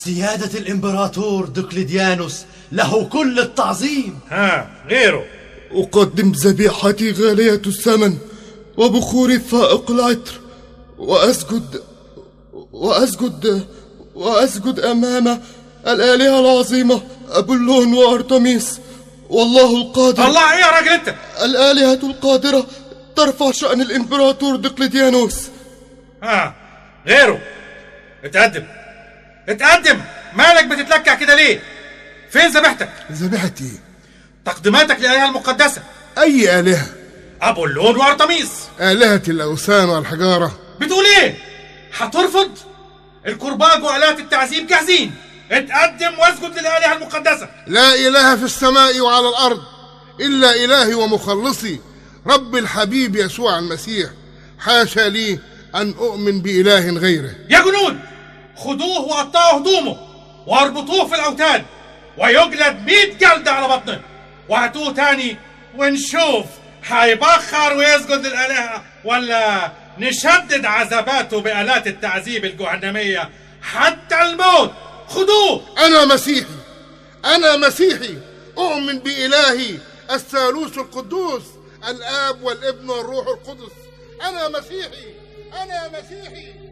سيادة الإمبراطور دقلديانوس له كل التعظيم ها غيره أقدم ذبيحتي غالية الثمن وبخوري فائق العطر وأسجد وأسجد وأسجد أمام الآلهة العظيمة أبولون وأرتميس والله القادر الله ايه يا راجل انت الآلهة القادرة ترفع شأن الإمبراطور دقلديانوس ها غيره اتقدم اتقدم مالك بتتلكع كده ليه فين ذبيحتك ذبيحتي تقديماتك للآلهة المقدسة أي آلهة أبولون وأرتميس آلهة الأوثان والحجارة بتقول ايه هترفض الكرباج وآلات التعذيب جاهزين اتقدم واسجد للآلهة المقدسة لا إله في السماء وعلى الأرض إلا إلهي ومخلصي رب الحبيب يسوع المسيح حاشا لي أن أؤمن بإله غيره يا جنود خدوه وقطعوا هدومه واربطوه في الأوتاد ويجلد مئة جلدة على بطنه وهاتوه تاني ونشوف هيبخر ويسجد للآلهة ولا نشدد عذاباته بآلات التعذيب الجهنمية حتى الموت خدوه أنا مسيحي أنا مسيحي أؤمن بإلهي الثالوث القدوس الآب والابن والروح القدس أنا مسيحي أنا مسيحي